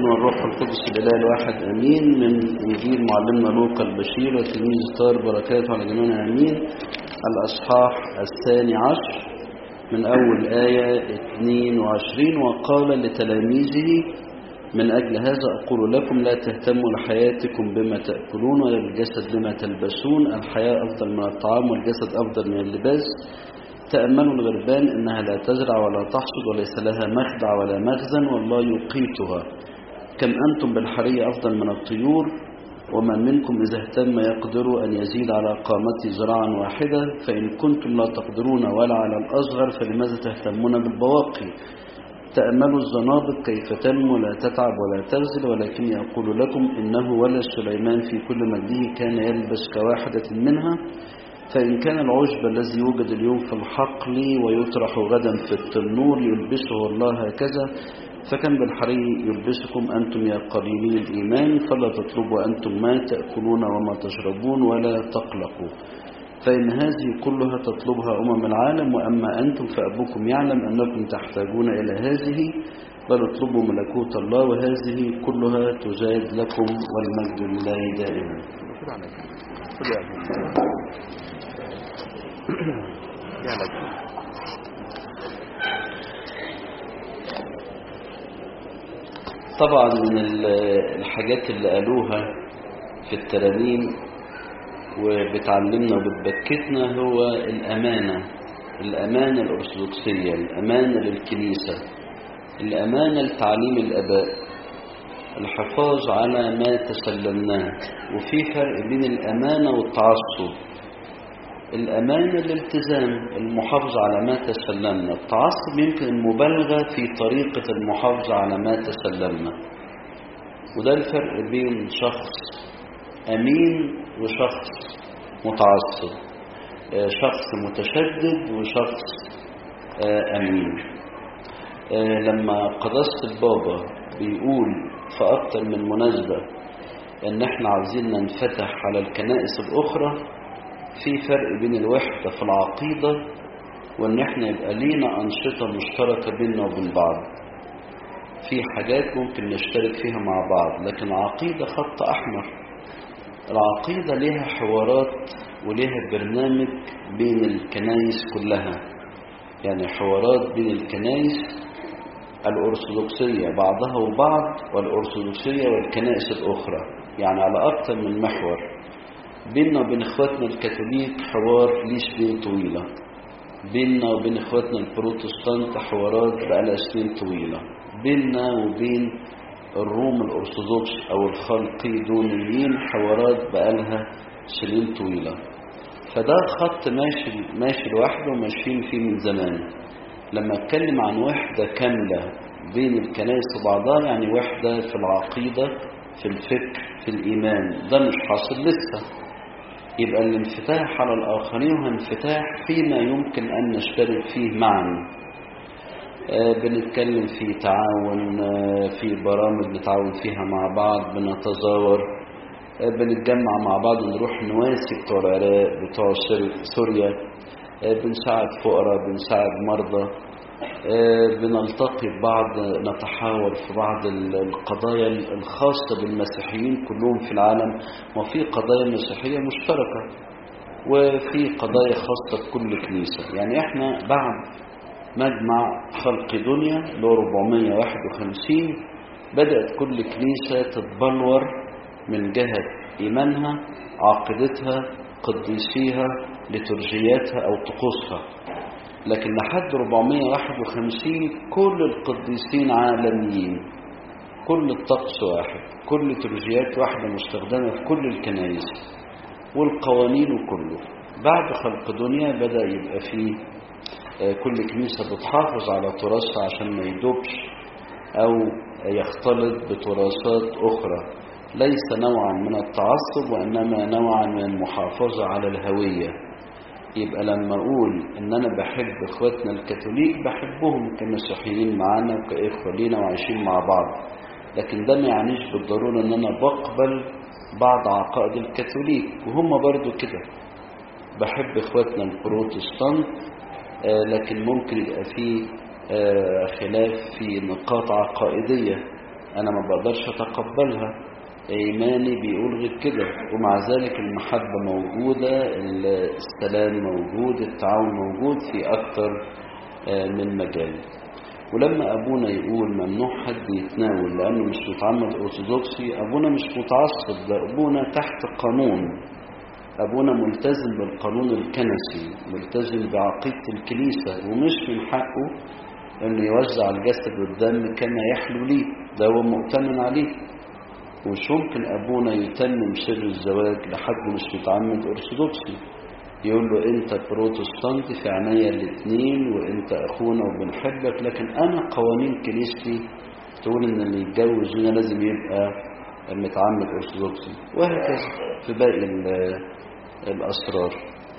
والروح القدس الإله الواحد أمين من إنجيل معلمنا لوقا البشير وتلميذ طار بركاته على جميعنا أمين الأصحاح الثاني عشر من أول آية 22 وقال لتلاميذه من أجل هذا أقول لكم لا تهتموا لحياتكم بما تأكلون ولا للجسد بما تلبسون الحياة أفضل من الطعام والجسد أفضل من اللباس تأملوا الغربان إنها لا تزرع ولا تحصد وليس لها مخدع ولا مخزن والله يقيتها كم أنتم بالحرية أفضل من الطيور ومن منكم إذا اهتم يقدر أن يزيد على قامته زراعا واحدة فإن كنتم لا تقدرون ولا على الأصغر فلماذا تهتمون بالبواقي تأملوا الزنابق كيف تنمو لا تتعب ولا تغزل ولكني أقول لكم إنه ولد سليمان في كل مجده كان يلبس كواحدة منها فإن كان العشب الذي يوجد اليوم في الحقل ويطرح غدا في التنور يلبسه الله هكذا فكم بالحري يلبسكم أنتم يا قليلي الإيمان فلا تطلبوا أنتم ما تأكلون وما تشربون ولا تقلقوا فإن هذه كلها تطلبها أمم العالم وأما أنتم فأبوكم يعلم أنكم تحتاجون إلى هذه بل اطلبوا ملكوت الله وهذه كلها تزاد لكم والمجد لله دائما طبعا من الحاجات اللي قالوها في الترانيم وبتعلمنا وبتبكتنا هو الأمانة الأمانة الأرثوذكسية الأمانة للكنيسة الأمانة لتعليم الأباء الحفاظ على ما تسلمناه وفي فرق بين الأمانة والتعصب الأمانة الالتزام المحافظة على ما تسلمنا التعصب يمكن المبالغة في طريقة المحافظة على ما تسلمنا وده الفرق بين شخص أمين وشخص متعصب شخص متشدد وشخص أمين لما قداسة البابا بيقول في أكتر من مناسبة إن إحنا عاوزين ننفتح على الكنائس الأخرى في فرق بين الوحدة في العقيدة وإن إحنا يبقى لينا أنشطة مشتركة بيننا وبين بعض في حاجات ممكن نشترك فيها مع بعض لكن عقيدة خط أحمر العقيدة ليها حوارات وليها برنامج بين الكنايس كلها يعني حوارات بين الكنايس الأرثوذكسية بعضها وبعض والأرثوذكسية والكنائس الأخرى يعني على أكثر من محور بيننا وبين إخواتنا الكاثوليك حوار ليه سنين طويلة بيننا وبين إخواتنا البروتستانت حوارات بقالها سنين طويلة بيننا وبين الروم الأرثوذكس أو الخلقيدونيين حوارات بقالها سنين طويلة فده خط ماشي ماشي لوحده وماشيين فيه من زمان لما اتكلم عن وحدة كاملة بين الكنائس وبعضها يعني وحدة في العقيدة في الفكر في الإيمان ده مش حاصل لسه يبقى الانفتاح على الآخرين هو انفتاح فيما يمكن أن نشترك فيه معا آه بنتكلم في تعاون آه في برامج نتعاون فيها مع بعض بنتزاور آه بنتجمع مع بعض ونروح نواسي بتوع العراق بتوع سوريا بنساعد فقراء بنساعد مرضى بنلتقي ببعض نتحاور في بعض القضايا الخاصة بالمسيحيين كلهم في العالم وفي قضايا مسيحية مشتركة وفي قضايا خاصة بكل كنيسة يعني احنا بعد مجمع خلق دنيا له 451 بدأت كل كنيسة تتبلور من جهة إيمانها عقيدتها قديسيها لترجياتها أو طقوسها لكن لحد 451 كل القديسين عالميين كل الطقس واحد كل ترجيات واحدة مستخدمة في كل الكنائس والقوانين كله بعد خلق دنيا بدأ يبقى فيه كل كنيسة بتحافظ على تراثها عشان ما يدوبش أو يختلط بتراثات أخرى ليس نوعا من التعصب وإنما نوعا من المحافظة على الهوية يبقى لما أقول إن أنا بحب إخواتنا الكاثوليك بحبهم كمسيحيين معانا وكإخوة لينا وعايشين مع بعض لكن ده ما يعنيش بالضرورة إن أنا بقبل بعض عقائد الكاثوليك وهم برضو كده بحب إخواتنا البروتستانت آه لكن ممكن يبقى فيه آه خلاف في نقاط عقائدية أنا ما بقدرش أتقبلها إيماني بيقول غير كده ومع ذلك المحبة موجودة السلام موجود التعاون موجود في أكثر من مجال ولما أبونا يقول ممنوع حد يتناول لأنه مش متعمد أرثوذكسي أبونا مش متعصب ده أبونا تحت قانون أبونا ملتزم بالقانون الكنسي ملتزم بعقيدة الكنيسة ومش من حقه أنه يوزع الجسد والدم كما يحلو ليه ده هو مؤتمن عليه ومش ممكن أبونا يتمم سر الزواج لحد مش متعمد أرثوذكسي يقول له أنت بروتستانتي في عينيا الاثنين وأنت أخونا وبنحبك لكن أنا قوانين كنيستي تقول إن اللي يتجوز هنا لازم يبقى متعمد أرثوذكسي وهكذا في باقي الأسرار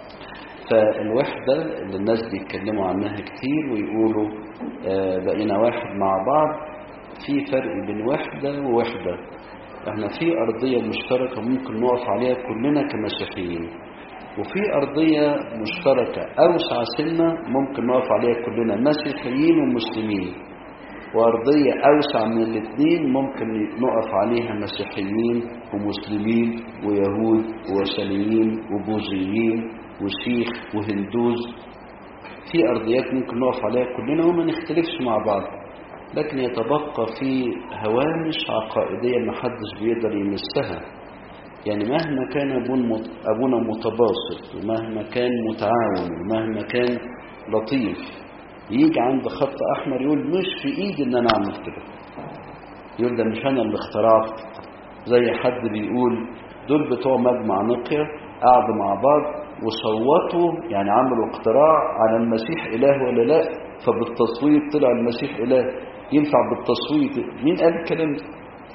فالوحدة اللي الناس بيتكلموا عنها كتير ويقولوا آه بقينا واحد مع بعض في فرق بين وحدة ووحدة احنا في أرضية مشتركة ممكن نقف عليها كلنا كمسيحيين وفي أرضية مشتركة أوسع سنة ممكن نقف عليها كلنا مسيحيين ومسلمين وأرضية أوسع من الاثنين ممكن نقف عليها مسيحيين ومسلمين ويهود ووثنيين وبوذيين وسيخ وهندوز في أرضيات ممكن نقف عليها كلنا وما نختلفش مع بعض لكن يتبقى في هوامش عقائدية ما حدش بيقدر يمسها يعني مهما كان أبونا متباسط ومهما كان متعاون ومهما كان لطيف يجي عند خط أحمر يقول مش في إيدي إن أنا أعمل كده يقول ده مش أنا اللي اخترعت زي حد بيقول دول بتوع مجمع نقية قعدوا مع بعض وصوتوا يعني عملوا اقتراع على المسيح إله ولا لا فبالتصويت طلع المسيح إله ينفع بالتصويت مين قال الكلام ده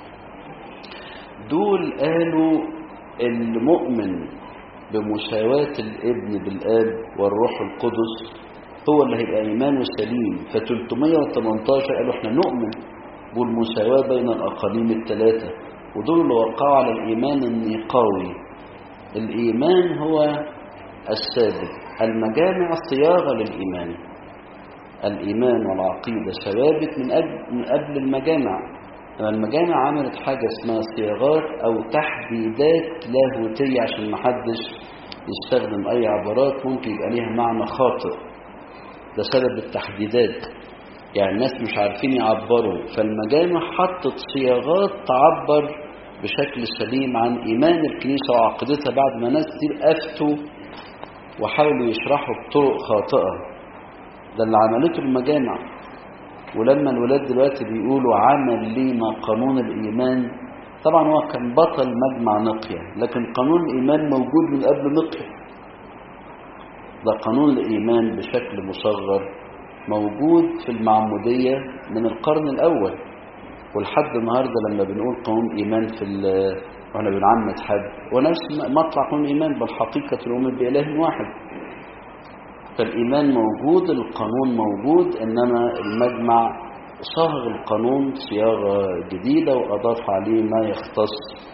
دول قالوا المؤمن بمساواة الابن بالآب والروح القدس هو اللي هيبقى إيمانه سليم ف 318 قالوا احنا نؤمن بالمساواة بين الأقاليم الثلاثة ودول اللي وقعوا على الإيمان النقاوي الإيمان هو الثابت المجامع صياغة للإيمان الإيمان والعقيدة ثوابت من قبل, من قبل المجامع المجامع عملت حاجة اسمها صياغات أو تحديدات لاهوتية عشان محدش يستخدم أي عبارات ممكن يبقى ليها معنى خاطئ ده سبب التحديدات يعني الناس مش عارفين يعبروا فالمجامع حطت صياغات تعبر بشكل سليم عن إيمان الكنيسة وعقيدتها بعد ما ناس كتير أفتوا وحاولوا يشرحوا بطرق خاطئة ده اللي عملته المجامع ولما الولاد دلوقتي بيقولوا عمل لينا قانون الإيمان طبعا هو كان بطل مجمع نقية لكن قانون الإيمان موجود من قبل نقية ده قانون الإيمان بشكل مصغر موجود في المعمودية من القرن الأول ولحد النهاردة لما بنقول قانون إيمان في واحنا بنعمد حد ونفس مطلع قانون الإيمان بل حقيقة الأمة بإله واحد فالإيمان موجود القانون موجود إنما المجمع صاغ القانون صياغة جديدة وأضاف عليه ما يختص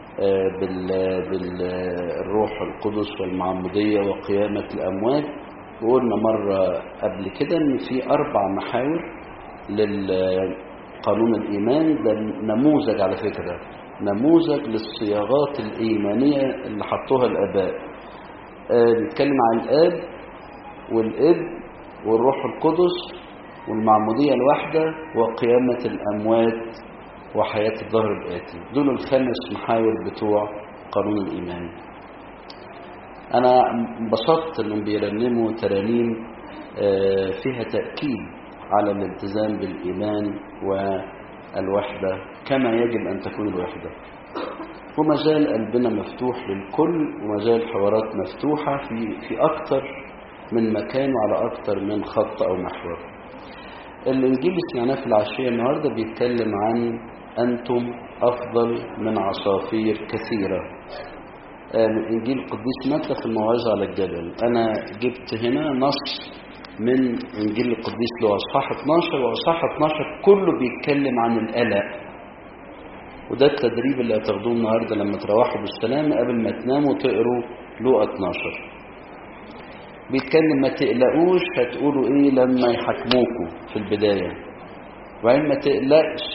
بالروح القدس والمعمودية وقيامة الأموات وقلنا مرة قبل كده إن في أربع محاور للقانون الإيمان ده نموذج على فكرة نموذج للصياغات الإيمانية اللي حطوها الآباء نتكلم عن الآب والابن والروح القدس والمعمودية الواحدة وقيامة الأموات وحياة الظهر الآتي دول الخمس محاور بتوع قانون الإيمان أنا انبسطت إنهم بيرنموا ترانيم فيها تأكيد على الالتزام بالإيمان والوحدة كما يجب أن تكون الوحدة وما زال قلبنا مفتوح للكل وما زال الحوارات مفتوحة في في أكتر من مكان وعلى أكتر من خط أو محور الإنجيل اللي سمعناه في العشية النهاردة بيتكلم عن أنتم أفضل من عصافير كثيرة من إنجيل القديس متى في الموعظة على الجبل أنا جبت هنا نص من إنجيل القديس له أصحاح 12 وأصحاح 12 كله بيتكلم عن القلق وده التدريب اللي هتاخدوه النهارده لما تروحوا بالسلامة قبل ما تناموا تقروا لقى 12 بيتكلم ما تقلقوش هتقولوا ايه لما يحاكموكوا في البداية وبعدين ما تقلقش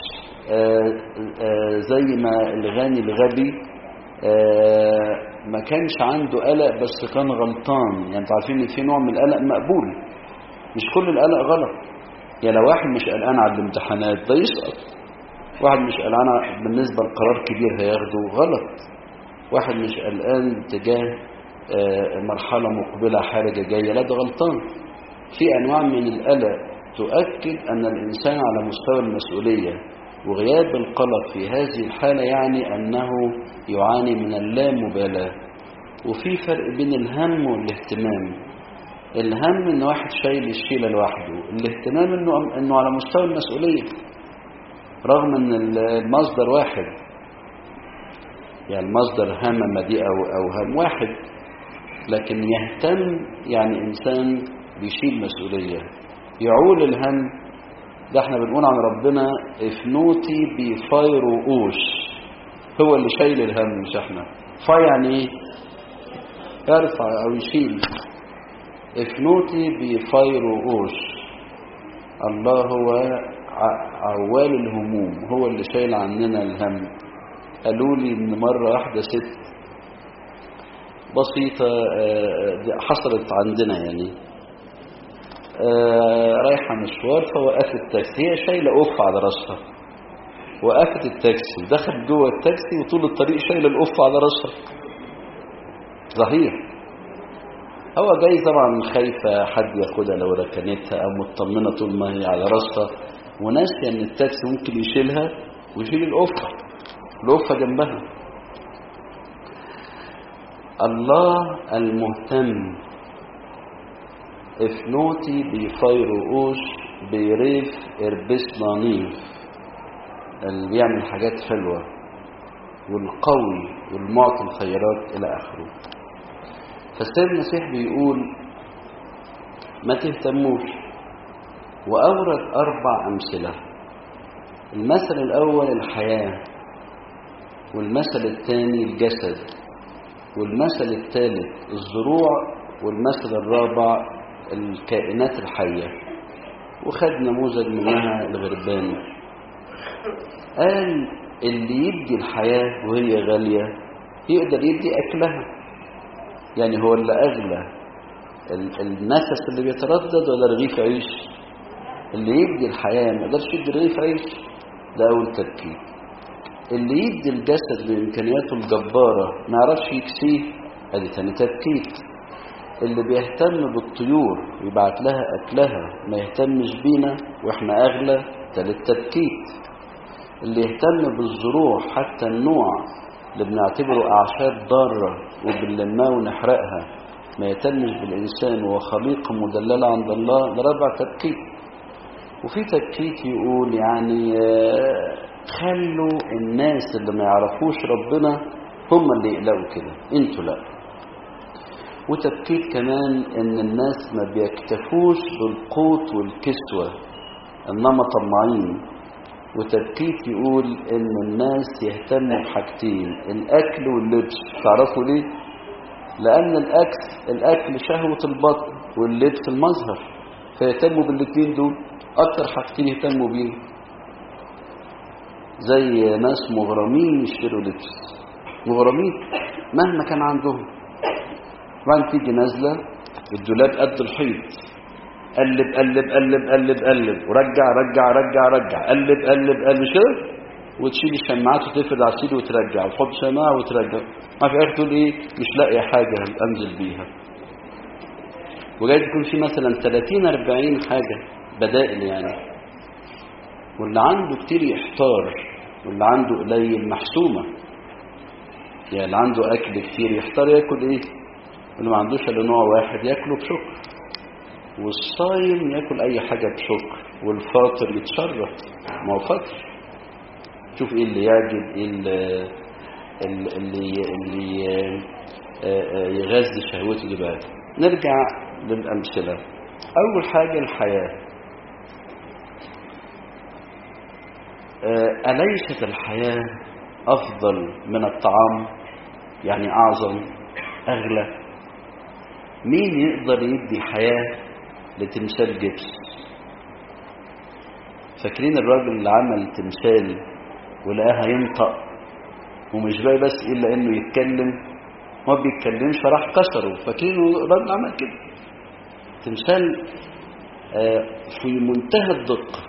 آه، آه، زي ما الغني الغبي آه، ما كانش عنده قلق بس كان غلطان يعني انتوا عارفين ان في نوع من القلق مقبول مش كل القلق غلط يعني لو واحد مش قلقان على الامتحانات ده يسقط واحد مش قلقان بالنسبة لقرار كبير هياخده غلط واحد مش قلقان تجاه آه، مرحلة مقبلة حرجة جاية لا ده غلطان في أنواع من القلق تؤكد أن الإنسان على مستوى المسؤولية وغياب القلق في هذه الحالة يعني أنه يعاني من اللامبالاة وفي فرق بين الهم والاهتمام الهم ان واحد شايل الشيلة لوحده الاهتمام انه انه على مستوى المسؤولية رغم ان المصدر واحد يعني المصدر هم دي او او هم واحد لكن يهتم يعني انسان بيشيل مسؤولية يعول الهم ده احنا بنقول عن ربنا افنوتي بفيروقوش هو اللي شايل الهم مش احنا فا يعني ايه يرفع او يشيل افنوتي بفيروقوش الله هو ع- عوال الهموم هو اللي شايل عننا الهم قالوا لي ان مرة واحدة ست بسيطة آه، دي حصلت عندنا يعني آه، رايحة مشوار فوقفت تاكسي هي شايلة قف على راسها وقفت التاكسي دخلت جوه التاكسي وطول الطريق شايلة القف على راسها صحيح هو جاي طبعا خايفة حد ياخدها لو ركنتها أو مطمنة طول ما هي على راسها وناسية إن التاكسي ممكن يشيلها ويشيل القفة القفة جنبها الله المهتم افنوتي بفيروقوش بيريف اربسلانيف اللي بيعمل حاجات حلوة والقوي والمعطي الخيرات إلى آخره فالسيد المسيح بيقول ما تهتموش وأورد أربع أمثلة المثل الأول الحياة والمثل الثاني الجسد والمثل الثالث الزروع والمثل الرابع الكائنات الحية وخد نموذج منها الغربان قال اللي يدي الحياة وهي غالية يقدر يدي أكلها يعني هو اللي أغلى ال- النفس اللي بيتردد ولا رغيف عيش اللي يدي الحياة ما يقدرش يدي رغيف عيش ده أول تركيب اللي يدي الجسد بإمكانياته الجبارة ما يعرفش يكسيه ادي تاني تبكيت اللي بيهتم بالطيور ويبعت لها أكلها ما يهتمش بينا وإحنا أغلى تالت تبكيت اللي يهتم بالزروع حتى النوع اللي بنعتبره أعشاب ضارة وبنلمها ونحرقها ما يهتمش بالإنسان وهو خليقة مدللة عند الله ده رابع تبكيت وفي تبكيت يقول يعني آه، خلوا الناس اللي ما يعرفوش ربنا هم اللي يقلقوا كده انتوا لا وتبكيت كمان ان الناس ما بيكتفوش بالقوت والكسوة انما طماعين وتبكيت يقول ان الناس يهتموا بحاجتين الاكل واللبس تعرفوا ليه لان الاكل الاكل شهوة البطن واللبس المظهر فيهتموا بالاثنين دول اكتر حاجتين يهتموا بيهم زي ناس مغرمين يشتروا لبس مغرمين مهما كان عندهم وبعدين تيجي نازله الدولاب قد الحيط قلب قلب قلب قلب قلب ورجع رجع رجع رجع قلب قلب قلب مش كده وتشيل الشماعات وتفرد على السيد وترجع وتحط شماعه وترجع ما في الاخر تقول ايه مش لاقي حاجه انزل بيها وجاي يكون في مثلا 30 40 حاجه بدائل يعني واللي عنده كتير يحتار واللي عنده قليل محسومه يعني اللي عنده اكل كتير يحتار ياكل ايه واللي ما عندوش الا نوع واحد ياكله بشكر والصايم ياكل اي حاجه بشكر والفاطر يتشرف ما هو فطر شوف ايه اللي يعجب ايه اللي اللي, اللي آه، آه، يغذي شهوته دلوقتي نرجع للامثله اول حاجه الحياه آه، اليست الحياه افضل من الطعام يعني اعظم اغلى مين يقدر يدي حياه لتمثال جبس فاكرين الراجل اللي عمل تمثال ولقاها ينطق ومش باقي بس إلا إنه يتكلم ما بيتكلمش فراح كسره فاكرين الراجل عمل كده تمثال في منتهى الدقة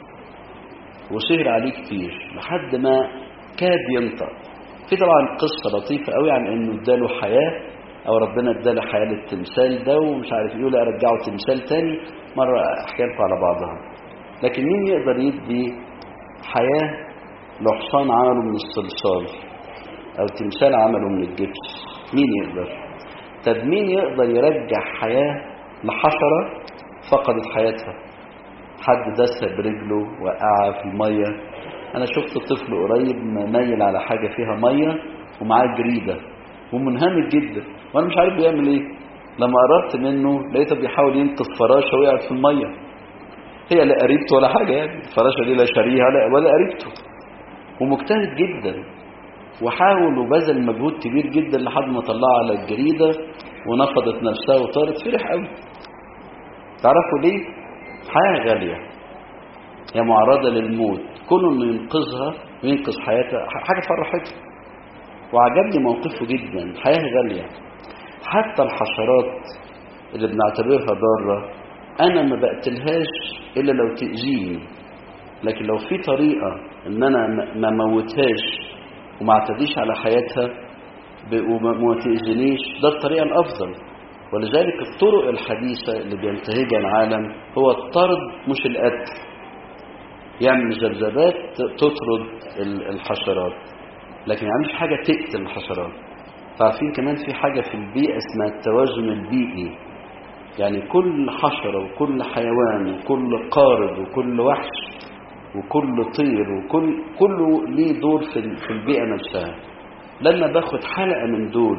وسهر عليه كتير لحد ما كاد ينطق في طبعا قصة لطيفة قوي عن انه اداله حياة او ربنا اداله حياة للتمثال ده ومش عارف ايه لا رجعه تمثال تاني مرة احكي لكم على بعضها لكن مين يقدر يدي حياة لحصان عمله من الصلصال او تمثال عمله من الجبس مين يقدر طب مين يقدر يرجع حياة لحشرة فقدت حياتها حد دسها برجله وقعها في المية انا شفت طفل قريب مايل على حاجة فيها مية ومعاه جريدة ومنهمك جدا وانا مش عارف بيعمل ايه لما قربت منه لقيته بيحاول ينقذ فراشة وقعت في المية هي لا قريبته ولا حاجة يعني الفراشة دي لا شاريها لا ولا قريبته ومجتهد جدا وحاول وبذل مجهود كبير جدا لحد ما طلعها على الجريدة ونفضت نفسها وطارت فرح قوي تعرفوا ليه حياة غالية هي معرضة للموت كونه انه ينقذها وينقذ حياتها حاجة فرحته وعجبني موقفه جدا حياة غالية حتى الحشرات اللي بنعتبرها ضارة انا ما بقتلهاش الا لو تأذيني لكن لو في طريقة ان انا ما موتهاش وما اعتديش على حياتها وما تأذينيش ده الطريقة الافضل ولذلك الطرق الحديثة اللي بينتهجها العالم هو الطرد مش القتل يعمل ذبذبات تطرد الحشرات لكن يعني مش حاجة تقتل الحشرات فعارفين كمان في حاجة في البيئة اسمها التوازن البيئي يعني كل حشرة وكل حيوان وكل قارب وكل وحش وكل طير وكل كله ليه دور في في البيئة نفسها لما باخد حلقة من دول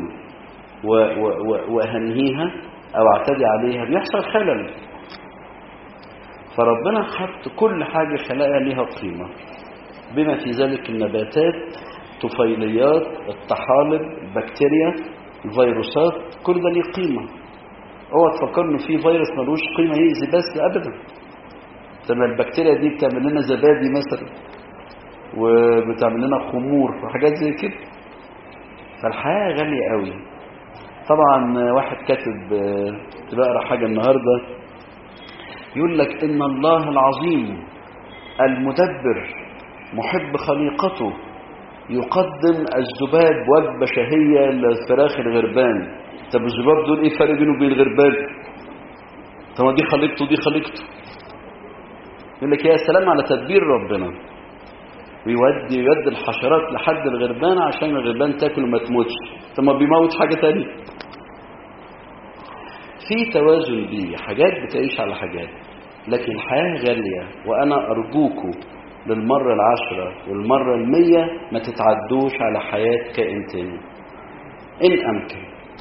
وأهنهيها أو أعتدي عليها بيحصل خلل فربنا حط كل حاجة خلقها ليها قيمة بما في ذلك النباتات طفيليات الطحالب البكتيريا الفيروسات كل ده ليه قيمة اوعى تفكر ان في فيروس ملوش قيمة يأذي بس ابدا لما البكتيريا دي بتعمل لنا زبادي مثلا وبتعمل لنا خمور وحاجات زي كده فالحياة غالية قوي طبعا واحد كاتب بقرا حاجة النهاردة يقول لك ان الله العظيم المدبر محب خليقته يقدم الذباب وجبة شهية للفراخ الغربان طب الذباب دول ايه فرق بينه وبين الغربان طب دي خليقته دي خليقته يقول لك يا سلام على تدبير ربنا ويودي يودي الحشرات لحد الغربان عشان الغربان تاكل وما تموتش طب ما بيموت حاجة تانية في توازن بيه حاجات بتعيش على حاجات لكن الحياة غالية وأنا أرجوكم للمرة العشرة والمرة المية ما تتعدوش على حياة كائن تاني إن أمكن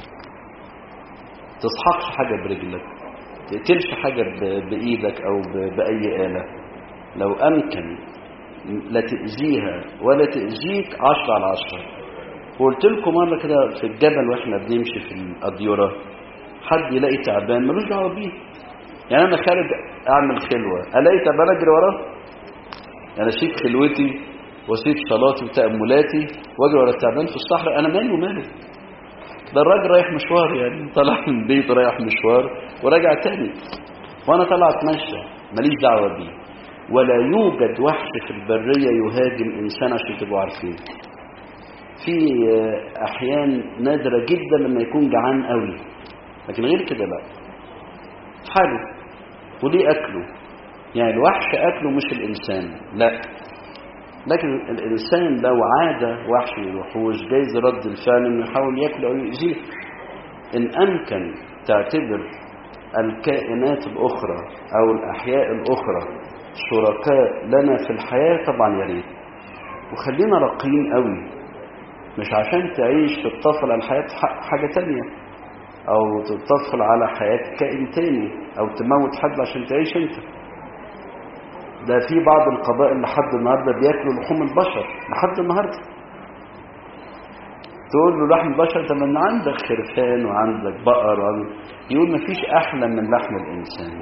تصحقش حاجة برجلك تقتلش حاجة بإيدك أو بأي آلة لو أمكن لا تأذيها ولا تأذيك عشرة على عشرة وقلت لكم مرة كده في الجبل وإحنا بنمشي في الأديرة حد يلاقي تعبان ملوش دعوة بيه يعني أنا خارج أعمل خلوة ألاقي تعبان أجري وراه يعني أسيب خلوتي وأسيب صلاتي وتأملاتي وأجري ورا التعبان في الصحراء أنا مالي وماله ده الراجل رايح مشوار يعني طلع من البيت رايح مشوار وراجع تاني وأنا طلع أتمشى ماليش دعوة بيه ولا يوجد وحش في البرية يهاجم إنسان عشان تبقوا عارفين في أحيان نادرة جدا لما يكون جعان قوي لكن غير كده لا حاله وليه أكله يعني الوحش أكله مش الإنسان لا لكن الإنسان لو عاد وحش من الوحوش جايز رد الفعل إنه يحاول ياكله أو يؤذيه إن أمكن تعتبر الكائنات الأخرى أو الأحياء الأخرى شركاء لنا في الحياة طبعا يا ريت وخلينا راقيين قوي مش عشان تعيش تتصل على الحياة حاجة تانية او تتصل على حياة كائن تاني او تموت حد عشان تعيش انت ده في بعض القبائل لحد النهاردة بياكلوا لحوم البشر لحد النهاردة تقول له لحم البشر طب ان عندك خرفان وعندك بقر وعندك يقول مفيش احلى من لحم الانسان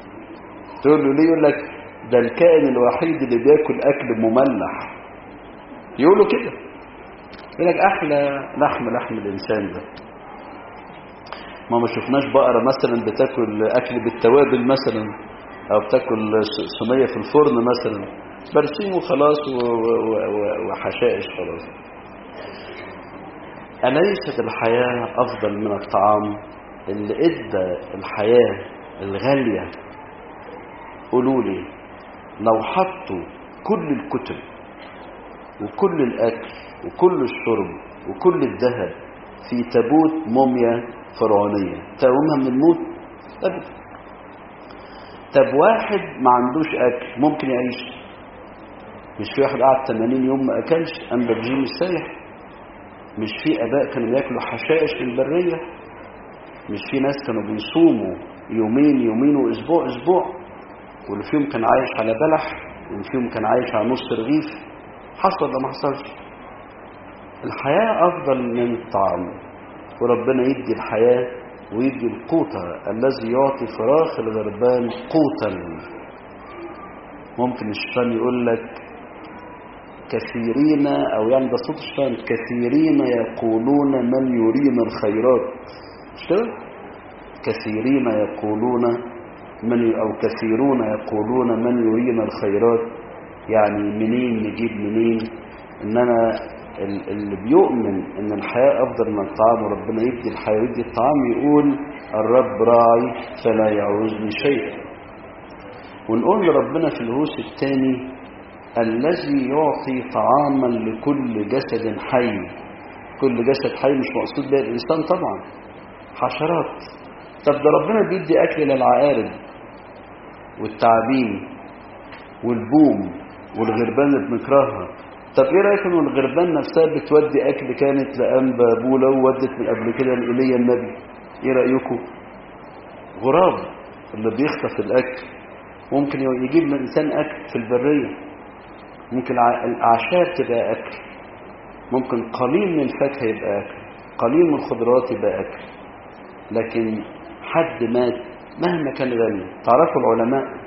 تقول له ليه يقول لك ده الكائن الوحيد اللي بياكل اكل مملح يقولوا كده يقول لك احلى لحم لحم الانسان ده ما ما شفناش بقرة مثلا بتاكل اكل بالتوابل مثلا او بتاكل صينيه في الفرن مثلا برسيم وخلاص وحشائش خلاص أليست الحياة أفضل من الطعام اللي إدى الحياة الغالية قولوا لي لو حطوا كل الكتب وكل الأكل وكل الشرب وكل الذهب في تابوت موميا فرعونية تقومها من الموت أبدا طب واحد ما عندوش أكل ممكن يعيش مش في واحد قعد 80 يوم ما أكلش أم برجيم السايح مش في اباء كانوا بياكلوا حشائش في البريه مش في ناس كانوا بيصوموا يومين يومين واسبوع اسبوع واللي فيهم كان عايش على بلح واللي فيهم كان عايش على نص رغيف حصل ولا ما حصلش الحياه افضل من الطعام وربنا يدي الحياه ويدي القوتة الذي يعطي فراخ الغربان قوتا ممكن الشيطان يقول لك كثيرين أو يعني ده صوت الشيطان كثيرين يقولون من يرينا الخيرات مش كده؟ كثيرين يقولون من أو كثيرون يقولون من يرينا الخيرات يعني منين نجيب منين إنما اللي بيؤمن إن الحياة أفضل من الطعام وربنا يدي الحياة ويدي الطعام يقول الرب راعي فلا يعوزني شيئا ونقول لربنا في الهوس الثاني الذي يعطي طعاما لكل جسد حي كل جسد حي مش مقصود بها الإنسان طبعا حشرات طب ده ربنا بيدي أكل للعقارب والتعابين والبوم والغربان اللي بنكرهها طب ايه رايك ان الغربان نفسها بتودي اكل كانت لانبا بولا وودت من قبل كده لايليا النبي ايه رايكم غراب اللي بيخطف الاكل ممكن يجيب للانسان اكل في البريه ممكن الاعشاب تبقى اكل ممكن قليل من الفاكهه يبقى اكل قليل من الخضروات يبقى اكل لكن حد مات مهما كان غني تعرفوا العلماء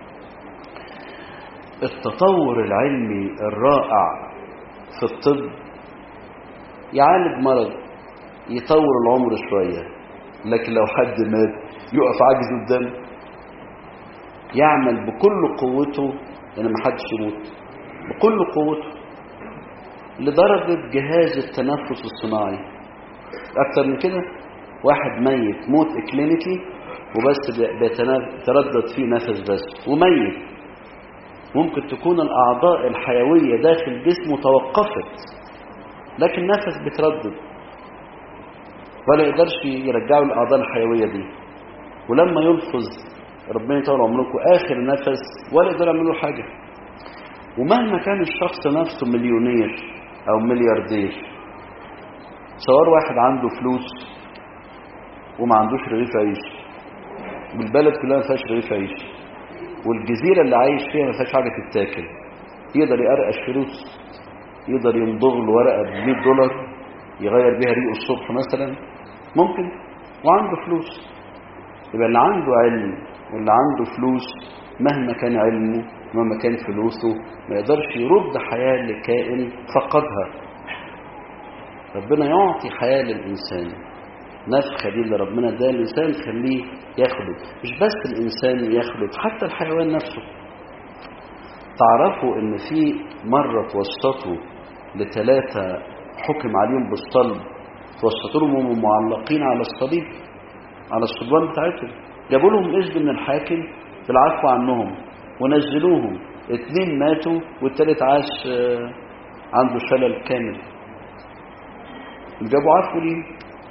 التطور العلمي الرائع في الطب يعالج مرض يطور العمر شوية لكن لو حد مات يقف عاجز قدام يعمل بكل قوته ان ما حدش يموت بكل قوته لدرجة جهاز التنفس الصناعي اكتر من كده واحد ميت موت اكلينيكي وبس بيتردد فيه نفس بس وميت ممكن تكون الأعضاء الحيوية داخل جسمه توقفت لكن نفس بتردد ولا يقدرش يرجعوا الأعضاء الحيوية دي ولما يلفظ ربنا يطول عمركم آخر نفس ولا يقدر يعملوا حاجة ومهما كان الشخص نفسه مليونير أو ملياردير صور واحد عنده فلوس وما عندوش رغيف عيش والبلد كلها ما فيهاش رغيف عيش والجزيرة اللي عايش فيها ما فيهاش حاجة تتاكل يقدر يقرقش فلوس يقدر يمضغ له ورقة ب 100 دولار يغير بيها ريقه الصبح مثلا ممكن وعنده فلوس يبقى اللي عنده علم واللي عنده فلوس مهما كان علمه مهما كان فلوسه ما يقدرش يرد حياة لكائن فقدها ربنا يعطي حياة للإنسان نفخة دي اللي ربنا ده الإنسان تخليه يخلد مش بس الإنسان يخلد حتى الحيوان نفسه تعرفوا ان في مرة توسطوا لثلاثة حكم عليهم بالصلب توسطوا لهم وهم معلقين على الصليب على الصلبان بتاعتهم جابوا لهم إذن من الحاكم بالعفو عنهم ونزلوهم اتنين ماتوا والتالت عاش عنده شلل كامل جابوا عفو ليه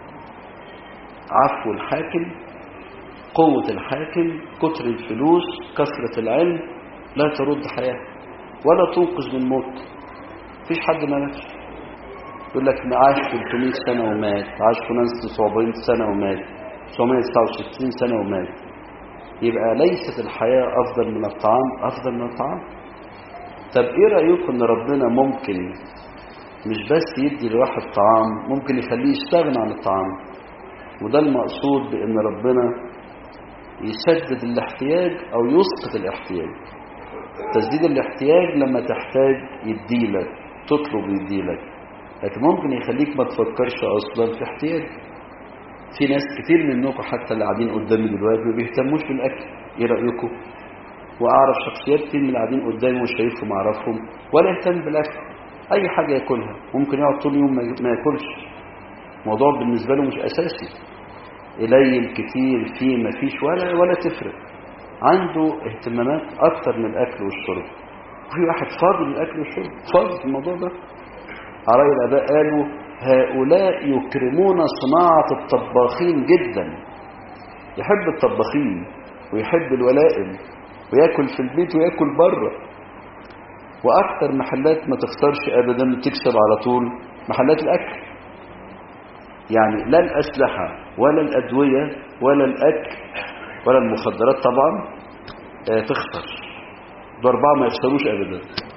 عفو الحاكم قوة الحاكم كتر الفلوس كثرة العلم لا ترد حياة ولا تنقذ من موت فيش حد ما ماتش يقول لك عاش 300 سنة ومات عاش فلان 700 سنة ومات 969 سنة ومات يبقى ليست الحياة أفضل من الطعام أفضل من الطعام طب إيه رأيكم إن ربنا ممكن مش بس يدي لواحد طعام ممكن يخليه يستغنى عن الطعام وده المقصود بأن ربنا يسدد الاحتياج أو يسقط الاحتياج تسديد الاحتياج لما تحتاج يديلك تطلب يديلك لكن ممكن يخليك ما تفكرش اصلا في احتياج في ناس كتير منكم حتى اللي قاعدين قدامي دلوقتي ما بيهتموش بالاكل ايه رايكم واعرف شخصيات كتير من اللي قاعدين قدامي وشايفهم اعرفهم ولا يهتم بالاكل اي حاجه ياكلها ممكن يقعد طول اليوم ما ياكلش الموضوع بالنسبه له مش اساسي قليل كتير فيه ما فيش ولا ولا تفرق عنده اهتمامات اكتر من الاكل والشرب في واحد فاضي من الاكل والشرب فاضي في الموضوع ده عراي الاباء قالوا هؤلاء يكرمون صناعه الطباخين جدا يحب الطباخين ويحب الولائم وياكل في البيت وياكل بره واكتر محلات ما تخسرش ابدا تكسب على طول محلات الاكل يعني لا الاسلحه ولا الادويه ولا الاكل ولا المخدرات طبعا آه تخسر ده اربعه ما يخسروش ابدا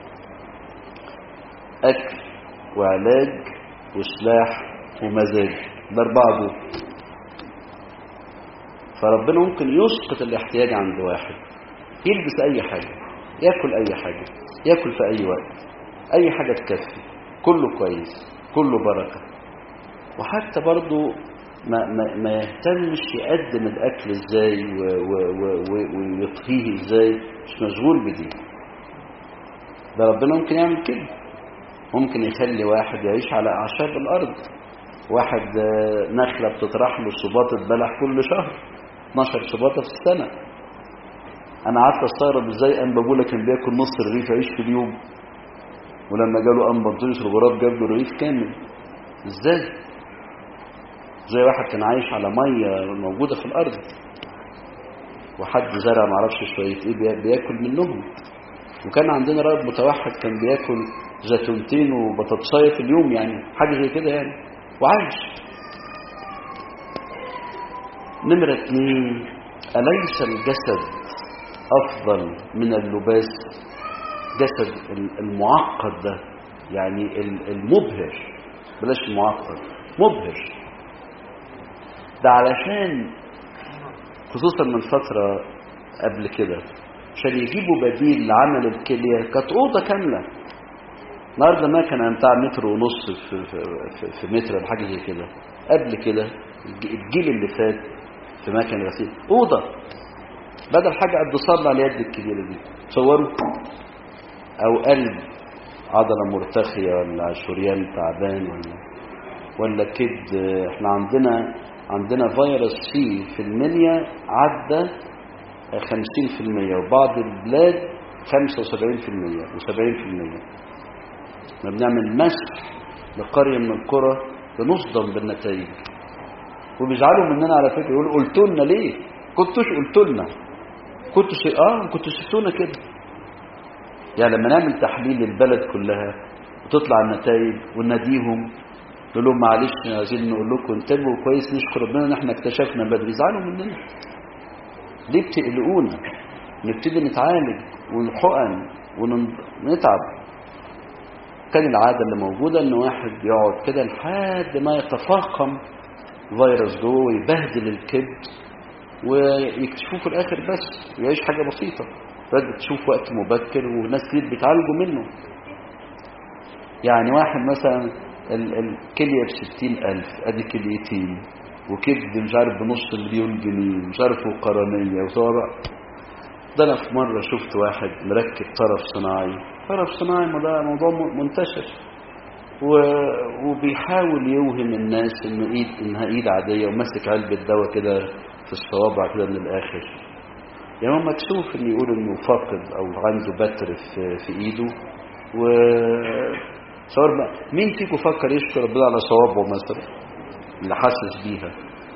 اكل وعلاج وسلاح ومزاج ده اربعه دول فربنا ممكن يسقط الاحتياج عند واحد يلبس اي حاجه ياكل اي حاجه ياكل في اي وقت اي حاجه تكفي كله كويس كله بركه وحتى برضه ما, ما, ما يهتمش يقدم الاكل ازاي ويطهيه ازاي مش مشغول بدي ده ربنا ممكن يعمل كده ممكن يخلي واحد يعيش على اعشاب الارض واحد نخله بتطرح له صباطه بلح كل شهر 12 صباطه في السنه انا قعدت استغرب ازاي ان بابولا كان بياكل نص الرغيف يعيش في اليوم ولما جاله ام بنطونيوس الغراب جاب له رغيف كامل ازاي زي واحد كان عايش على ميه موجوده في الارض وحد زرع معرفش شويه ايه بياكل منهم وكان عندنا رائد متوحد كان بياكل زيتونتين وبطاطسايه في اليوم يعني حاجه زي كده يعني وعايش نمرة اتنين أليس الجسد أفضل من اللباس جسد المعقد ده يعني المبهر بلاش المعقد مبهر ده علشان خصوصا من فترة قبل كده عشان يجيبوا بديل لعمل الكلية كانت أوضة كاملة النهارده ما كان بتاع متر ونص في, في, في, في متر ولا حاجة زي كده قبل كده الجيل اللي فات في مكان غسيل أوضة بدل حاجة قد صلى على اليد الكبيرة دي تصوروا أو قلب عضلة مرتخية ولا شريان تعبان ولا ولا كد احنا عندنا عندنا فيروس سي في المنيا عدى 50% وبعض البلاد 75% و70% احنا بنعمل مسح لقرية من القرى بنصدم بالنتائج وبيزعلوا مننا على فكرة يقولوا قلت لنا ليه كنتوش قلت لنا كنتوا شيء اه كنتوا سبتونا كده يعني لما نعمل تحليل للبلد كلها وتطلع النتائج ونناديهم نقول لهم معلش عايزين نقول لكم انتبهوا كويس نشكر ربنا ان احنا اكتشفنا بدري زعلوا مننا ليه بتقلقونا نبتدي نتعالج ونحقن ونتعب كان العادة اللي موجودة ان واحد يقعد كده لحد ما يتفاقم فيروس جوه ويبهدل الكبد ويكتشفوه في الاخر بس ويعيش حاجة بسيطة بدأت تشوف وقت مبكر وناس كتير بيتعالجوا منه يعني واحد مثلا الكلية بستين ألف أدي كليتين وكبد مش عارف بنص مليون جنيه مش عارف وقرنية وصوابع ده أنا في مرة شفت واحد مركب طرف صناعي طرف صناعي ما ده موضوع منتشر و... وبيحاول يوهم الناس انه ايد انها ايد عادية وماسك علبة دواء كده في الصوابع كده من الاخر يعني هو مكسوف ان يقول انه فاقد او عنده بتر في, في ايده و صور بقى مين فيكم فكر يشكر ربنا على صوابعه مثلا اللي حاسس بيها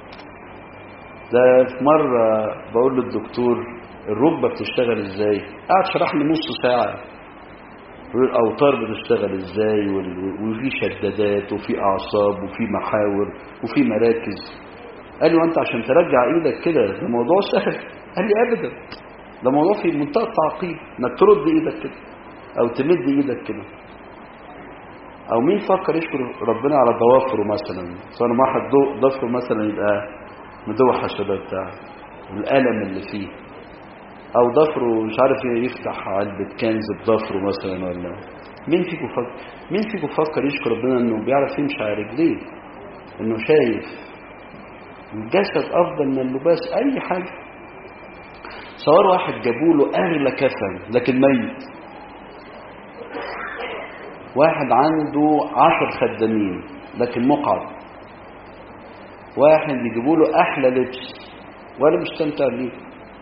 ده في مرة بقول للدكتور الركبة بتشتغل ازاي قعد شرح لي نص ساعة الأوتار بتشتغل ازاي وفي شدادات وفي أعصاب وفي محاور وفي مراكز قال لي وانت عشان ترجع ايدك كده ده موضوع سهل قال لي ابدا ده موضوع في منتهى التعقيد انك ترد ايدك كده او تمد ايدك كده او مين فكر يشكر ربنا على ضوافره مثلا صار واحد ضفره مثلا يبقى مدوح الشباب بتاعه الالم اللي فيه او ضفره مش عارف يفتح علبة كنز بضفره مثلا ولا مين فيكم فكر مين فيكم فكر يشكر ربنا انه بيعرف يمشي على رجليه انه شايف الجسد افضل من اللباس اي حاجه صور واحد جابوا له اغلى كفن لكن ميت واحد عنده عشر خدامين لكن مقعد واحد يجيبوا له احلى لبس ولا مستمتع بيه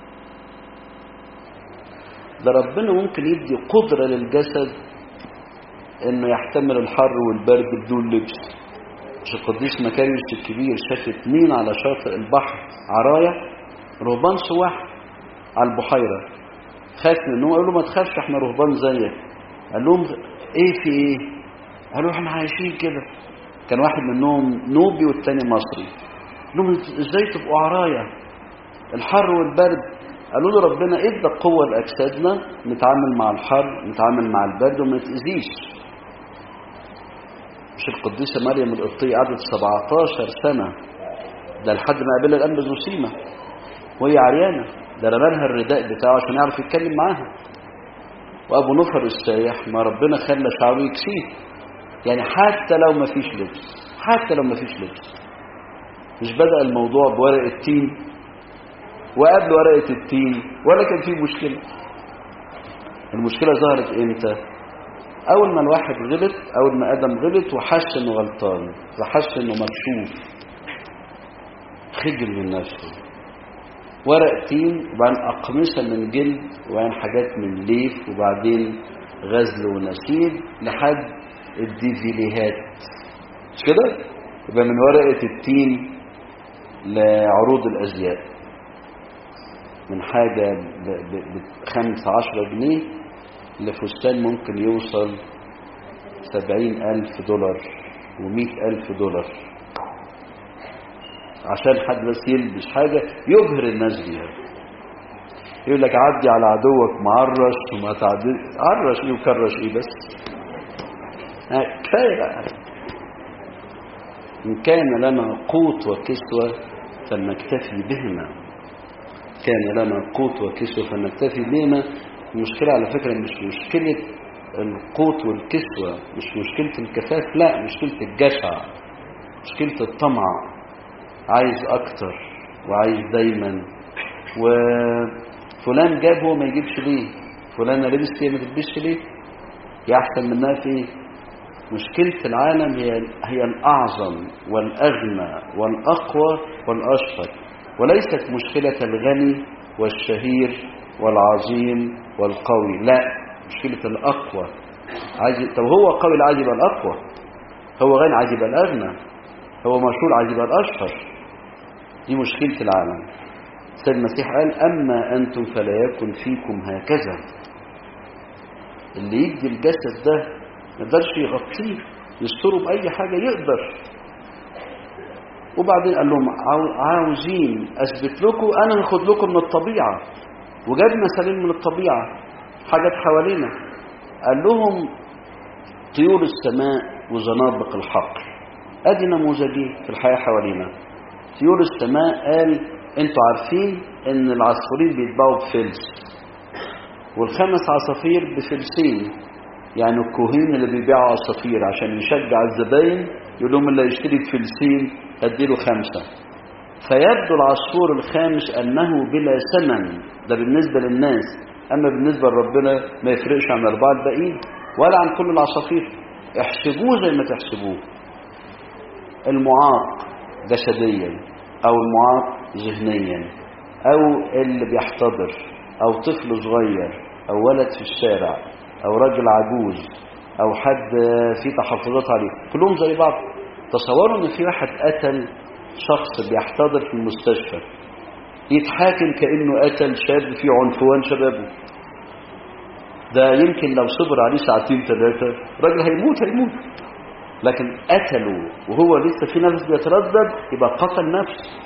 ده ربنا ممكن يدي قدرة للجسد انه يحتمل الحر والبرد بدون لبس مش القديس مكاريوس الكبير شاف اتنين على شاطئ البحر عرايا رهبان سواح على البحيرة خاف منهم قالوا له ما تخافش احنا رهبان زيك قال لهم ايه في ايه قالوا احنا عايشين كده كان واحد منهم نوبي والتاني مصري قال لهم ازاي تبقوا عرايا الحر والبرد قالوا له ربنا ادى قوة لأجسادنا نتعامل مع الحر نتعامل مع البرد وما نتأذيش مش القديسة مريم القبطية قعدت 17 سنة ده لحد ما قابلها الأنبا زوسيمة وهي عريانة ده رمالها الرداء بتاعه عشان يعرف يتكلم معاها وأبو نفر السايح ما ربنا خلى شعره يكسيه يعني حتى لو ما فيش لبس حتى لو ما فيش لبس مش بدأ الموضوع بورق التين وقبل ورقة التين ولا كان فيه مشكلة المشكلة ظهرت امتى اول ما الواحد غلط اول ما ادم غلط وحس انه غلطان وحس انه مكشوف خجل من نفسه ورق تين وبعدين اقمصة من جلد وبعدين حاجات من ليف وبعدين غزل ونسيج لحد الديفيليهات مش كده يبقى من ورقة التين لعروض الازياء من حاجة بخمسة عشرة جنيه لفستان ممكن يوصل سبعين ألف دولار ومئة ألف دولار عشان حد بس يلبس حاجة يبهر الناس بيها يقول لك عدي على عدوك معرش وما تعدي عرش ايه وكرش ايه بس كفاية بقى إن كان لنا قوت وكسوة فلنكتفي بهما كان لنا قوت وكسوة فنكتفي بهما المشكلة على فكرة مش مشكلة القوت والكسوة مش مشكلة الكفاف لا مشكلة الجشع مشكلة الطمع عايز أكتر وعايز دايما وفلان جاب هو ما يجيبش ليه فلان لبس هي ما تلبسش ليه يحسن منها في ايه مشكلة العالم هي هي الأعظم والأغنى والأقوى والأشهر وليست مشكلة الغني والشهير والعظيم والقوي لا مشكلة الأقوى عايز طب هو قوي اللي عايز يبقى الأقوى هو غني عايز يبقى الأغنى هو مشهور عايز يبقى الأشهر دي مشكلة العالم سيد المسيح قال أما أنتم فلا يكن فيكم هكذا اللي يدي الجسد ده ما يقدرش يغطيه يستره بأي حاجة يقدر وبعدين قال لهم عاوزين أثبت لكم أنا هاخد لكم من الطبيعة وجاب مثالين من الطبيعة حاجات حوالينا قال لهم طيور السماء وزنابق الحقل ادي نموذجين في الحياة حوالينا طيور السماء قال انتوا عارفين ان العصفورين بيتباعوا بفلس والخمس عصافير بفلسين يعني الكوهين اللي بيبيعوا عصافير عشان يشجع الزباين يقول لهم اللي يشتري بفلسين اديله خمسة فيبدو العصفور الخامس انه بلا ثمن ده بالنسبة للناس اما بالنسبة لربنا ما يفرقش عن الاربعة الباقيين ولا عن كل العصافير احسبوه زي ما تحسبوه المعاق جسديا او المعاق ذهنيا او اللي بيحتضر او طفل صغير او ولد في الشارع او راجل عجوز او حد في تحفظات عليه كلهم زي بعض تصوروا ان في واحد قتل شخص بيحتضر في المستشفى يتحاكم كانه قتل شاب في عنفوان شبابه ده يمكن لو صبر عليه ساعتين ثلاثه راجل هيموت هيموت لكن قتله وهو لسه في نفس بيتردد يبقى قتل نفس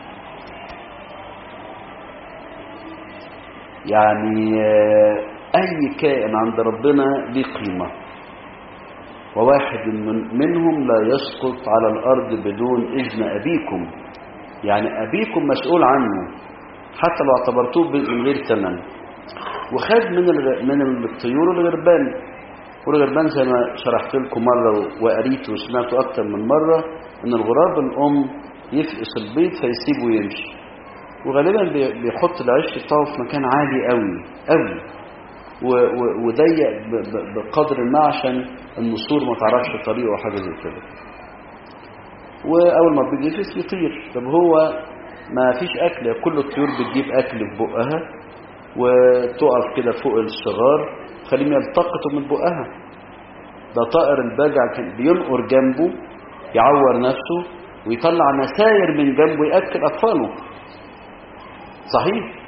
يعني أي كائن عند ربنا ليه قيمة وواحد من منهم لا يسقط على الأرض بدون إذن أبيكم يعني أبيكم مسؤول عنه حتى لو اعتبرتوه من غير ثمن وخد من من الطيور الغربان والغربان زي ما شرحت لكم مرة وقريت وسمعت أكتر من مرة إن الغراب الأم يفقس البيض فيسيبه ويمشي وغالبا بي- بيحط العش بتاعه في مكان عالي قوي قوي و- و- وضيق ب- ب- بقدر ما عشان النسور ما تعرفش طريقه او حاجه زي كده واول ما البيض يفقس يطير طب هو ما فيش اكل كل الطيور بتجيب اكل في بقها وتقف كده فوق الصغار خليهم يلتقطوا من بقها ده طائر البجع كان بينقر جنبه يعور نفسه ويطلع نساير من جنبه ياكل اطفاله صحيح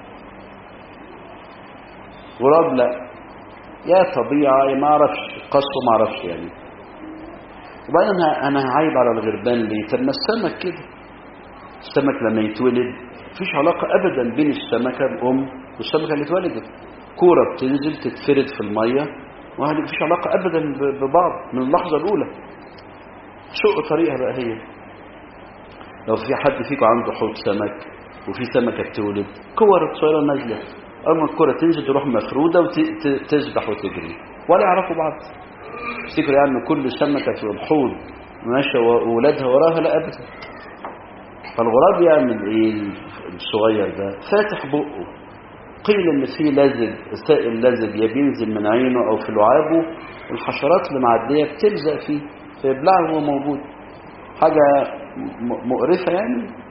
غراب لا يا طبيعة يا ما اعرفش قصه ما اعرفش يعني وبعدين أنا- انا هعيب على الغربان ليه طب ما السمك كده السمك لما يتولد مفيش علاقة ابدا بين السمكة الام والسمكة اللي اتولدت كورة بتنزل تتفرد في المية وهذه مفيش علاقة ابدا ب- ببعض من اللحظة الاولى شق طريقها بقى هي لو في حد فيكم عنده حوض سمك وفي سمكة بتولد كور صغيرة نازلة أول ما الكرة تنزل تروح مفرودة وتسبح وتجري ولا يعرفوا بعض تفتكروا يعني إن كل سمكة في الحوض ماشية وولادها وراها لا أبدا فالغراب يعمل إيه الصغير ده فاتح بقه قيل إن في لزج سائل لزج يا بينزل من عينه أو في لعابه الحشرات اللي معدية بتلزق فيه فيبلعه وهو موجود حاجة م- مقرفة يعني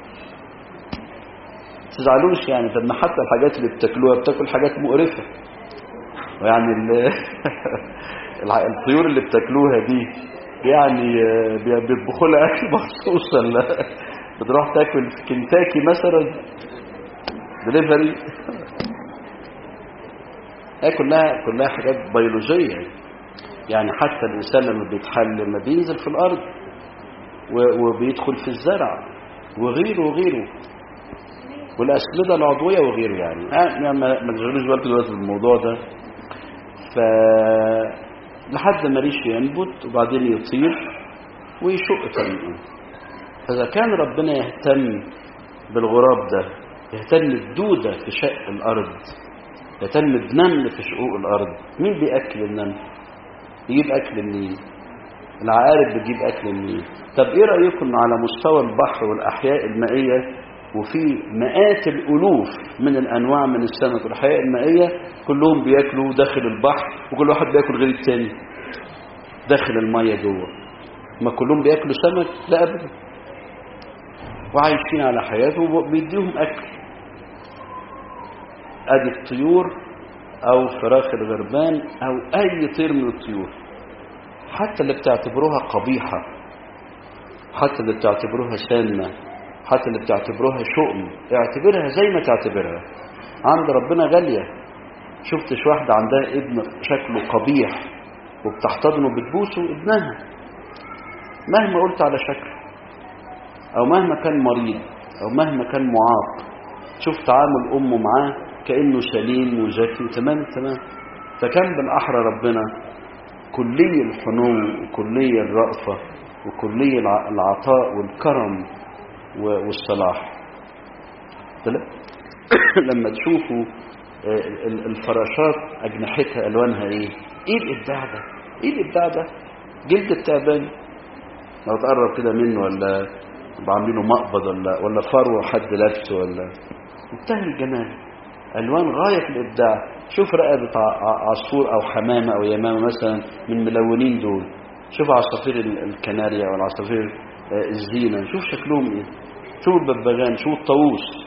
تزعلوش يعني طب ما حتى الحاجات اللي بتاكلوها بتاكل حاجات مقرفة ويعني ال- الع- الطيور اللي بتاكلوها دي يعني آه، بي- بيطبخوا لها اكل مخصوص ولا بتروح تاكل في كنتاكي مثلا دليفري هي كلها كلها حاجات بيولوجيه يعني حتى الانسان لما بيتحل لما بينزل في الارض و- وبيدخل في الزرع وغيره وغيره والأسمدة العضوية وغيره يعني آه، يعني ما ما تشغلوش بالكم دلوقتي بالموضوع ده ف لحد ما ريشه ينبت وبعدين يطير ويشق طريقه فإذا كان ربنا يهتم بالغراب ده يهتم بدودة في شق الأرض يهتم بنمل في شقوق الأرض مين بيأكل النمل؟ يجيب أكل منين؟ العقارب بتجيب أكل منين؟ طب إيه رأيكم على مستوى البحر والأحياء المائية وفي مئات الألوف من الأنواع من السمك والأحياء المائية كلهم بياكلوا داخل البحر وكل واحد بياكل غير التاني داخل المية جوه ما كلهم بياكلوا سمك لا أبدا وعايشين على حياتهم وبيديهم أكل أدي الطيور أو فراخ الغربان أو أي طير من الطيور حتى اللي بتعتبروها قبيحة حتى اللي بتعتبروها سامة حتى اللي بتعتبروها شؤم اعتبرها زي ما تعتبرها عند ربنا غالية شفتش واحدة عندها ابن شكله قبيح وبتحتضنه وبتبوسه ابنها مهما قلت على شكله او مهما كان مريض او مهما كان معاق شوف تعامل امه معاه كانه سليم وذكي تمام تمام فكان بالاحرى ربنا كلي الحنو وكلي الرأفة وكلي الع- العطاء والكرم و- والصلاح تلا- لما تشوفوا آه، ال- الفراشات أجنحتها ألوانها إيه إيه الإبداع ده إيه الإبداع ده جلد التعبان لو تقرب كده منه ولا بعملينه مقبض ولا ولا فروه حد لابسه ولا منتهى الجمال الوان غايه في الابداع شوف رقبه ع- ع- عصفور او حمامه او يمامه مثلا من الملونين دول شوف عصافير ال- الكناريا او العصافير آه، الزينه شوف شكلهم ايه شوف الببغان شوف الطاووس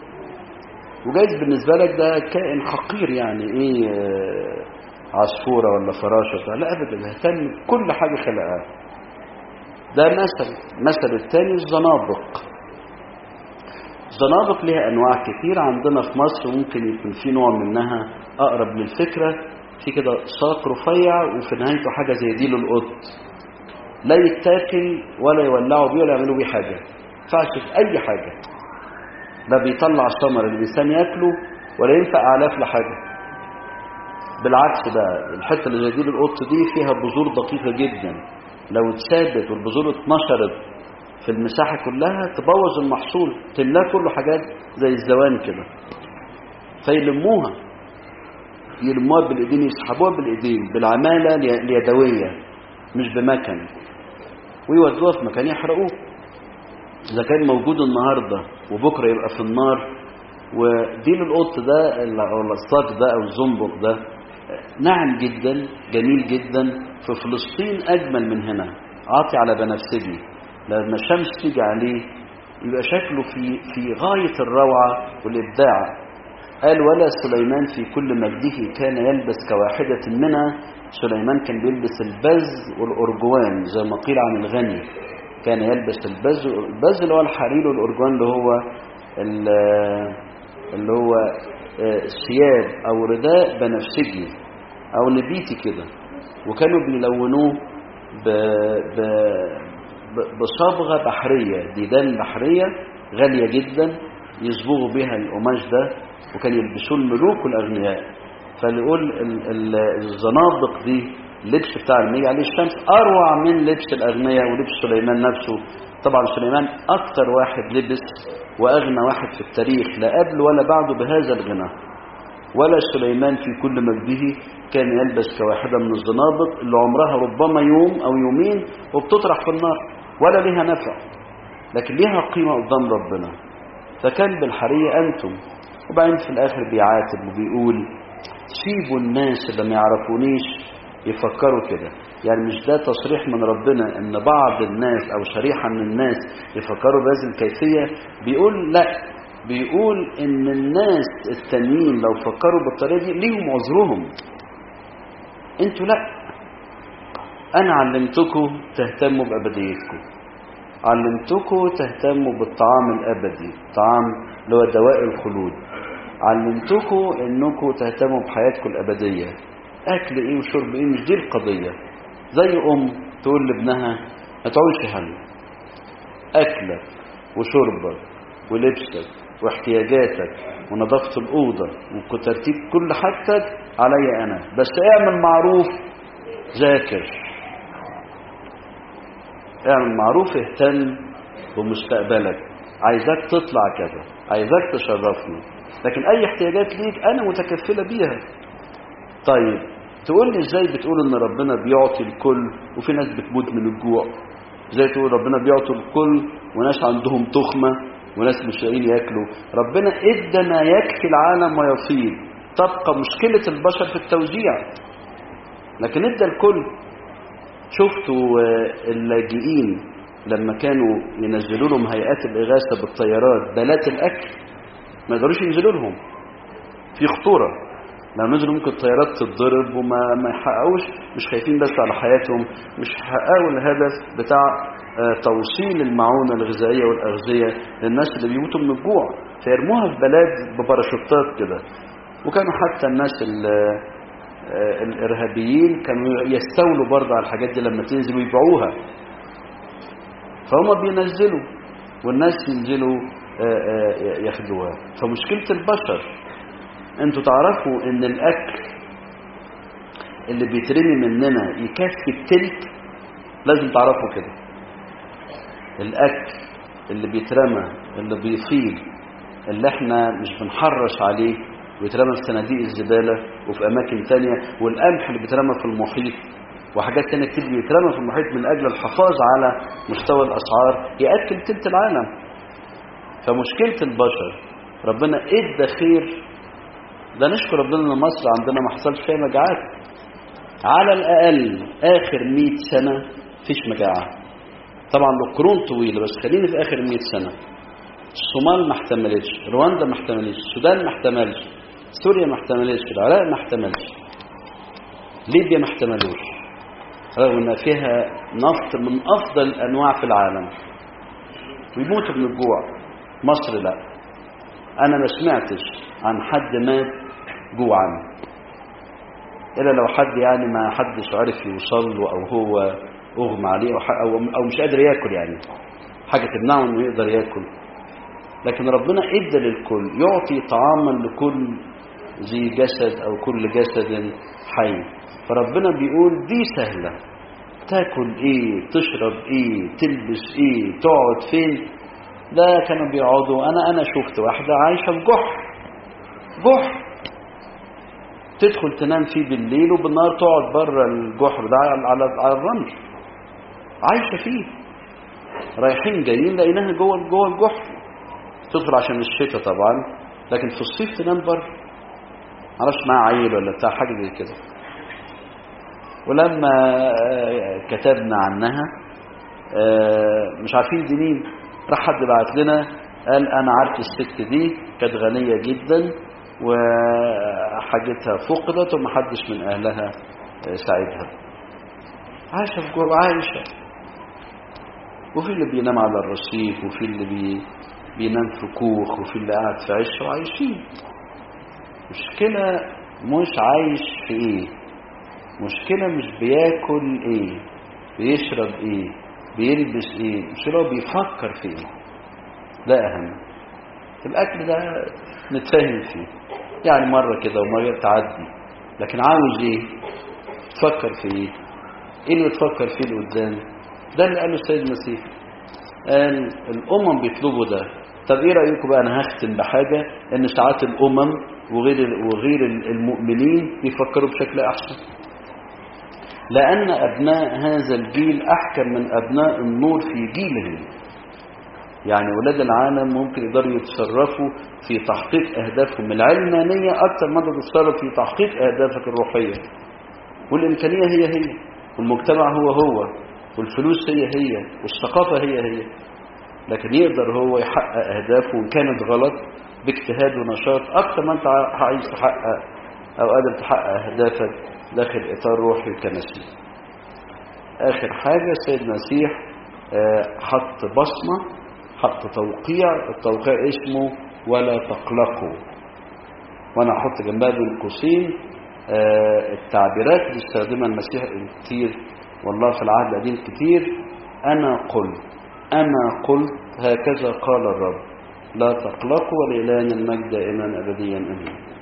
وجايز بالنسبه لك ده كائن حقير يعني ايه آه، عصفوره ولا فراشه بتاع لا ابدا اهتم كل حاجه خلقها ده مثل مثل الثاني الزنابق الزنابق ليها انواع كتير عندنا في مصر ممكن يكون في نوع منها اقرب للفكره في كده ساق رفيع وفي نهايته حاجه زي ديل القط لا يتاكل ولا يولعوا بيه ولا يعملوا بيه حاجه ما ينفعش في اي حاجه لا بيطلع ثمر الانسان ياكله ولا ينفع اعلاف لحاجه بالعكس بقى الحته اللي زي دي القط دي فيها بذور دقيقه جدا لو اتثبت والبذور اتنشرت في المساحه كلها تبوظ المحصول تملاه كله حاجات زي الزوان كده فيلموها يلموها بالايدين يسحبوها بالايدين بالعماله اليدويه مش بمكن ويودوها في مكان يحرقوه اذا كان موجود النهارده وبكره يبقى في النار وديل القط ده او الصاج ده او الزنبق ده ناعم جدا جميل جدا في فلسطين اجمل من هنا عاطي على بنفسجي لما الشمس تيجي عليه يبقى شكله في في غايه الروعه والابداع قال ولا سليمان في كل مجده كان يلبس كواحدة منها سليمان كان بيلبس البز والأرجوان زي ما قيل عن الغني كان يلبس البز البز اللي هو الحرير والأرجوان اللي هو اللي هو ثياب أو رداء بنفسجي أو نبيتي كده وكانوا بيلونوه ب... ب... بصبغة بحرية ديدان بحرية غالية جدا يصبغوا بها القماش ده وكان يلبسوه الملوك والأغنياء فاللي يقول الزنابق دي اللبس بتاع المية عليه الشمس أروع من لبس الأغنياء ولبس سليمان نفسه طبعا سليمان أكتر واحد لبس وأغنى واحد في التاريخ لا قبل ولا بعده بهذا الغنى ولا سليمان في كل مجده كان يلبس كواحدة من الزنابق اللي عمرها ربما يوم أو يومين وبتطرح في النار ولا لها نفع لكن ليها قيمة قدام ربنا فكان بالحرية أنتم وبعدين في الآخر بيعاتب وبيقول سيبوا الناس اللي ما يعرفونيش يفكروا كده يعني مش ده تصريح من ربنا ان بعض الناس او شريحة من الناس يفكروا بهذه الكيفية بيقول لا بيقول ان الناس التانيين لو فكروا بالطريقة دي ليهم عذرهم انتوا لا انا علمتكم تهتموا بابديتكم علمتكم تهتموا بالطعام الابدي الطعام اللي هو دواء الخلود علمتكم انكم تهتموا بحياتكم الابديه اكل ايه وشرب ايه مش دي القضيه زي ام تقول لابنها ما تعولش هم اكلك وشربك ولبسك واحتياجاتك ونظافه الاوضه وترتيب كل حاجتك عليا انا بس اعمل معروف ذاكر اعمل معروف اهتم بمستقبلك عايزاك تطلع كذا عايزاك تشرفني لكن اي احتياجات ليك انا متكفلة بيها طيب تقول لي ازاي بتقول ان ربنا بيعطي الكل وفي ناس بتموت من الجوع ازاي تقول ربنا بيعطي الكل وناس عندهم تخمة وناس مش لاقيين ياكلوا ربنا ادى ما يكفي العالم ويفيض تبقى مشكلة البشر في التوزيع لكن ادى الكل شفتوا اللاجئين لما كانوا ينزلوا لهم هيئات الإغاثة بالطيارات بلات الأكل ما يقدروش ينزلوا لهم في خطورة لو نزلوا ممكن الطيارات تتضرب وما ما يحققوش مش خايفين بس على حياتهم مش يحققوا الهدف بتاع توصيل المعونة الغذائية والأغذية للناس اللي بيموتوا من الجوع فيرموها في بلاد بباراشوتات كده وكانوا حتى الناس الإرهابيين كانوا يستولوا برضه على الحاجات دي لما تنزل ويبيعوها فهم بينزلوا والناس ينزلوا ياخدوها فمشكلة البشر انتوا تعرفوا ان الاكل اللي بيترمي مننا يكفي التلت لازم تعرفوا كده الاكل اللي بيترمى اللي بيفيض اللي احنا مش بنحرش عليه ويترمى في صناديق الزبالة وفي اماكن تانية والقمح اللي بيترمى في المحيط وحاجات تانية كتير بيترمى في المحيط من اجل الحفاظ على مستوى الاسعار ياكل تلت العالم فمشكلة البشر ربنا ادى خير ده نشكر ربنا ان مصر عندنا ما حصلش فيها مجاعات على الاقل اخر 100 سنة فيش مجاعة طبعا لقرون طويلة بس خليني في اخر 100 سنة الصومال ما احتملتش رواندا ما احتملتش السودان ما احتملش سوريا ما احتملتش العراق ما احتملش ليبيا ما احتملوش رغم ان فيها نفط من افضل الانواع في العالم ويموتوا من الجوع مصر لا انا ما سمعتش عن حد مات جوعا الا لو حد يعني ما حدش عرف يوصل له او هو اغمى عليه او, أو, أو مش قادر ياكل يعني حاجه تمنعه انه يقدر ياكل لكن ربنا ادى للكل يعطي طعاما لكل ذي جسد او كل جسد حي فربنا بيقول دي سهله تاكل ايه تشرب ايه تلبس ايه تقعد فين ده كانوا بيقعدوا انا انا شفت واحده عايشه في جحر جحر تدخل تنام فيه بالليل وبالنهار تقعد بره الجحر ده على على على الرمل عايشه فيه رايحين جايين لقيناها جوه جوه الجحر تدخل عشان الشتاء طبعا لكن في الصيف تنام بره معرفش معاها عيل ولا بتاع حاجه زي كده ولما آه، كتبنا عنها آه، مش عارفين دي مين راح حد بعت لنا قال انا عارف الست دي كانت غنيه جدا وحاجتها فقدت ومحدش من اهلها آه، ساعدها عايشه في جوه عايشه وفي اللي بينام على الرصيف وفي اللي بي بينام في كوخ وفي اللي قاعد في عشه وعايشين مشكلة مش عايش في ايه مشكلة مش بياكل ايه بيشرب ايه بيلبس ايه مشكلة بيفكر في ايه ده اهم الاكل ده نتفاهم فيه يعني مرة كده ومرة تعدي لكن عاوز ايه تفكر في ايه ايه اللي بتفكر فيه لقدام ده اللي قاله السيد المسيح قال الامم بيطلبوا ده طب ايه رايكم بقى انا هختم بحاجه ان ساعات الامم وغير وغير المؤمنين بيفكروا بشكل احسن لان ابناء هذا الجيل احكم من ابناء النور في جيلهم يعني ولاد العالم ممكن يقدروا يتصرفوا في تحقيق اهدافهم العلمانيه اكثر ما تتصرف في تحقيق اهدافك الروحيه والامكانيه هي هي والمجتمع هو هو والفلوس هي هي والثقافه هي هي لكن يقدر هو يحقق أهدافه وإن كانت غلط باجتهاد ونشاط أكثر ما أنت عايز تحقق أو قادر تحقق أهدافك داخل إطار روحي وكنسي آخر حاجة السيد المسيح آه، حط بصمة حط توقيع التوقيع اسمه ولا تقلقوا وأنا أحط جنبها بين قوسين آه، التعبيرات اللي استخدمها المسيح كتير والله في العهد القديم كتير أنا قلت أنا قلت هكذا قال الرب لا تقلقوا ولإلهنا المجد دائما أبديا أمين